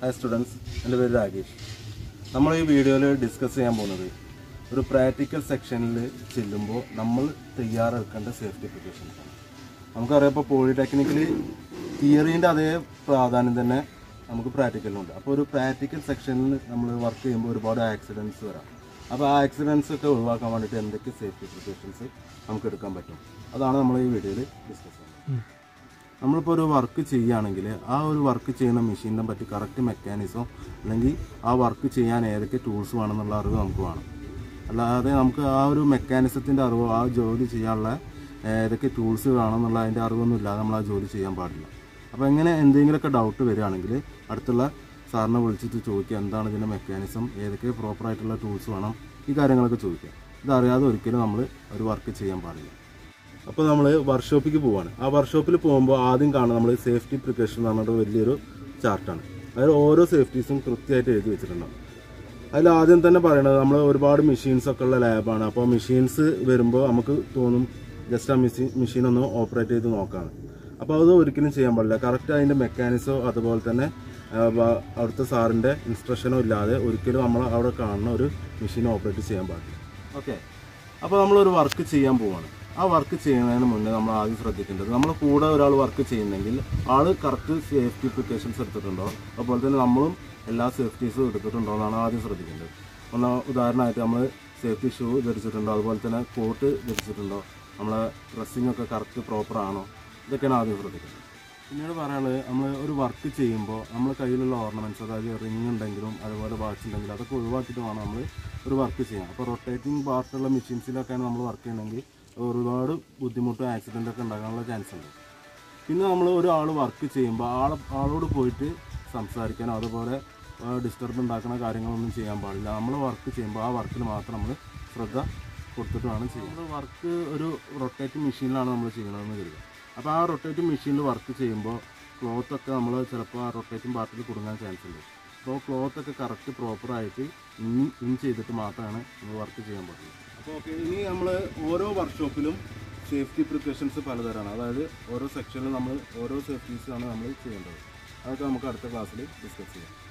hi students എൻ്റെ പേര് രാകേഷ് നമ്മൾ ഈ വീഡിയോയിൽ ഡിസ്കസ് ചെയ്യാൻ പോകുന്നത് ഒരു പ്രാക്ടിക്കൽ സെക്ഷനിൽ ചെല്ലുമ്പോൾ നമ്മൾ തയ്യാറെടുക്കേണ്ട സേഫ്റ്റി പ്രിക്കോഷൻസ് ആണ് നമുക്കറിയാം ഇപ്പോൾ പോളിടെക്നിക്കിൽ തിയറീൻ്റെ അതേ പ്രാധാന്യം തന്നെ നമുക്ക് പ്രാക്ടിക്കലിനുണ്ട് അപ്പോൾ ഒരു പ്രാക്ടിക്കൽ സെക്ഷനിൽ നമ്മൾ വർക്ക് ചെയ്യുമ്പോൾ ഒരുപാട് ആക്സിഡൻസ് വരാം അപ്പോൾ ആ ആക്സിഡൻസ് ഒക്കെ ഒഴിവാക്കാൻ വേണ്ടിയിട്ട് എന്തൊക്കെ സേഫ്റ്റി പ്രിക്കോഷൻസ് നമുക്ക് എടുക്കാൻ പറ്റും അതാണ് നമ്മൾ ഈ വീഡിയോയിൽ ഡിസ്കസ് ചെയ്യുന്നത് നമ്മളിപ്പോൾ ഒരു വർക്ക് ചെയ്യുകയാണെങ്കിൽ ആ ഒരു വർക്ക് ചെയ്യുന്ന മെഷീനെ പറ്റി കറക്റ്റ് മെക്കാനിസം അല്ലെങ്കിൽ ആ വർക്ക് ചെയ്യാൻ ഏതൊക്കെ ടൂൾസ് വേണമെന്നുള്ള അറിവ് നമുക്ക് വേണം അല്ലാതെ നമുക്ക് ആ ഒരു മെക്കാനിസത്തിൻ്റെ അറിവോ ആ ജോലി ചെയ്യാനുള്ള ഏതൊക്കെ ടൂൾസ് വേണമെന്നുള്ള അതിൻ്റെ അറിവൊന്നും ഇല്ലാതെ നമ്മൾ ആ ജോലി ചെയ്യാൻ പാടില്ല അപ്പോൾ എങ്ങനെ എന്തെങ്കിലുമൊക്കെ ഡൗട്ട് വരികയാണെങ്കിൽ അടുത്തുള്ള സാറിനെ വിളിച്ചിട്ട് ചോദിക്കുക എന്താണ് ഇതിൻ്റെ മെക്കാനിസം ഏതൊക്കെ പ്രോപ്പറായിട്ടുള്ള ടൂൾസ് വേണം ഈ കാര്യങ്ങളൊക്കെ ചോദിക്കുക ഇതറിയാതെ ഒരിക്കലും നമ്മൾ ഒരു വർക്ക് ചെയ്യാൻ പാടില്ല അപ്പോൾ നമ്മൾ വർക്ക്ഷോപ്പിലേക്ക് പോവാണ് ആ വർക്ക്ഷോപ്പിൽ പോകുമ്പോൾ ആദ്യം കാണുന്നത് നമ്മൾ സേഫ്റ്റി പ്രിക്കോഷൻ എന്ന് പറഞ്ഞിട്ട് വലിയൊരു ചാർട്ടാണ് അതിൽ ഓരോ സേഫ്റ്റീസും കൃത്യമായിട്ട് എഴുതി വെച്ചിട്ടുണ്ടാവും അതിൽ ആദ്യം തന്നെ പറയണത് നമ്മൾ ഒരുപാട് മെഷീൻസ് ഒക്കെ ഉള്ള ലാബാണ് അപ്പോൾ മെഷീൻസ് വരുമ്പോൾ നമുക്ക് തോന്നും ജസ്റ്റ് ആ മെഷീൻ മെഷീൻ ഒന്ന് ഓപ്പറേറ്റ് ചെയ്ത് നോക്കാണ് അപ്പോൾ അത് ഒരിക്കലും ചെയ്യാൻ പാടില്ല കറക്റ്റ് അതിൻ്റെ മെക്കാനിസോ അതുപോലെ തന്നെ ആ, വ- അവിടുത്തെ സാറിൻ്റെ ഇൻസ്ട്രക്ഷനോ ഇല്ലാതെ ഒരിക്കലും നമ്മൾ അവിടെ കാണുന്ന ഒരു മെഷീൻ ഓപ്പറേറ്റ് ചെയ്യാൻ പാടില്ല ഓക്കെ അപ്പോൾ നമ്മളൊരു വർക്ക് ചെയ്യാൻ പോവാണ് ആ വർക്ക് ചെയ്യുന്നതിന് മുന്നേ നമ്മൾ ആദ്യം ശ്രദ്ധിക്കേണ്ടത് നമ്മൾ കൂടെ ഒരാൾ വർക്ക് ചെയ്യുന്നെങ്കിൽ ആൾ കറക്റ്റ് സേഫ്റ്റി പ്രിക്കോഷൻസ് എടുത്തിട്ടുണ്ടോ അതുപോലെ തന്നെ നമ്മളും എല്ലാ സേഫ്റ്റീസും എടുത്തിട്ടുണ്ടോ എന്നാണ് ആദ്യം ശ്രദ്ധിക്കേണ്ടത് ഒന്ന് ഉദാഹരണമായിട്ട് നമ്മൾ സേഫ്റ്റി ഷൂ ധരിച്ചിട്ടുണ്ടോ അതുപോലെ തന്നെ കോട്ട് ധരിച്ചിട്ടുണ്ടോ നമ്മളെ ഡ്രസ്സിംഗ് ഒക്കെ കറക്റ്റ് പ്രോപ്പർ ആണോ ഇതൊക്കെയാണ് ആദ്യം ശ്രദ്ധിക്കേണ്ടത് പിന്നീട് പറയാനുള്ളത് നമ്മൾ ഒരു വർക്ക് ചെയ്യുമ്പോൾ നമ്മൾ കയ്യിലുള്ള ഓർണമെൻറ്റ്സ് അതായത് റിങ് ഉണ്ടെങ്കിലും അതുപോലെ വാച്ച് ഉണ്ടെങ്കിലും അതൊക്കെ ഒഴിവാക്കിയിട്ട് വേണം നമ്മൾ ഒരു വർക്ക് ചെയ്യാൻ അപ്പോൾ റൊട്ടേറ്റിംഗ് പാർട്ടുള്ള മെഷീൻസിലൊക്കെയാണ് നമ്മൾ വർക്ക് ചെയ്യണമെങ്കിൽ ഒരുപാട് ബുദ്ധിമുട്ടും ആക്സിഡൻ്റ് ഒക്കെ ഉണ്ടാകാനുള്ള ചാൻസ് ഉണ്ട് പിന്നെ നമ്മൾ ഒരാൾ വർക്ക് ചെയ്യുമ്പോൾ ആളെ ആളോട് പോയിട്ട് സംസാരിക്കാനോ അതുപോലെ ഡിസ്റ്റർബ് ഉണ്ടാക്കുന്ന കാര്യങ്ങളൊന്നും ചെയ്യാൻ പാടില്ല നമ്മൾ വർക്ക് ചെയ്യുമ്പോൾ ആ വർക്കിൽ മാത്രം നമ്മൾ ശ്രദ്ധ കൊടുത്തിട്ട് വേണം ചെയ്യാൻ നമ്മൾ വർക്ക് ഒരു റൊട്ടേറ്റിംഗ് മെഷീനിലാണ് നമ്മൾ ചെയ്യുന്നതെന്ന് കരുതുക അപ്പോൾ ആ റൊട്ടേറ്റിംഗ് മെഷീനിൽ വർക്ക് ചെയ്യുമ്പോൾ ക്ലോത്തൊക്കെ നമ്മൾ ചിലപ്പോൾ ആ റൊട്ടേറ്റിംഗ് പാർട്ടിൽ കുടുങ്ങാൻ ചാൻസ് ഉണ്ട് അപ്പോൾ ക്ലോത്തൊക്കെ കറക്റ്റ് പ്രോപ്പറായിട്ട് ഇൻ ഇൻ ചെയ്തിട്ട് മാത്രമാണ് നമ്മൾ വർക്ക് ചെയ്യാൻ പാടുള്ളൂ അപ്പോൾ ഓക്കെ ഇനി നമ്മൾ ഓരോ വർക്ക്ഷോപ്പിലും സേഫ്റ്റി പ്രിക്കോഷൻസ് പലതരമാണ് അതായത് ഓരോ സെക്ഷനിലും നമ്മൾ ഓരോ സേഫ്റ്റീസാണ് നമ്മൾ ചെയ്യേണ്ടത് അതൊക്കെ നമുക്ക് അടുത്ത ക്ലാസ്സിൽ ഡിസ്കസ് ചെയ്യാം